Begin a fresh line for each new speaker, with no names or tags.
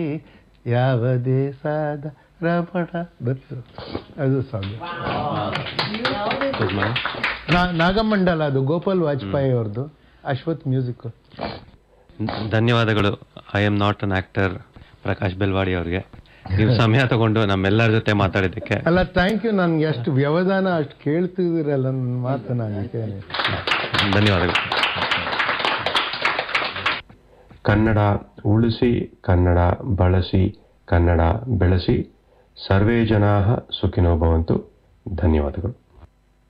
ಯಾವ ದೇಶದ ರಮಣ ಬತ್ತು ಅದು ಸಾಂಗ್ ನಾಗಮಂಡಲ ಅದು ಗೋಪಾಲ್ ವಾಜಪೇಯಿ ಅವ್ರದ್ದು ಅಶ್ವಥ್ ಮ್ಯೂಸಿಕ್
ಧನ್ಯವಾದಗಳು I am not an actor Prakash Belawadi ಅವ್ರಿಗೆ ನೀವು ಸಮಯ ತಗೊಂಡು ನಮ್ಮೆಲ್ಲರ ಜೊತೆ ಮಾತಾಡಿದ್ದಕ್ಕೆ
ಅಲ್ಲ ಥ್ಯಾಂಕ್ ಯು ನನ್ಗೆ ಎಷ್ಟು ವ್ಯವಧಾನ ಅಷ್ಟು ಕೇಳ್ತಿದ್ದೀರಲ್ಲ ನನ್ನ ಮಾತು ನಾನು ಕೇಳಿ
ಧನ್ಯವಾದಗಳು
ಕನ್ನಡ ಉಳಿಸಿ ಕನ್ನಡ ಬಳಸಿ ಕನ್ನಡ ಬೆಳೆಸಿ ಸರ್ವೇ ಜನಾ ಸುಖಿನೋ ಭವಂತು ಧನ್ಯವಾದಗಳು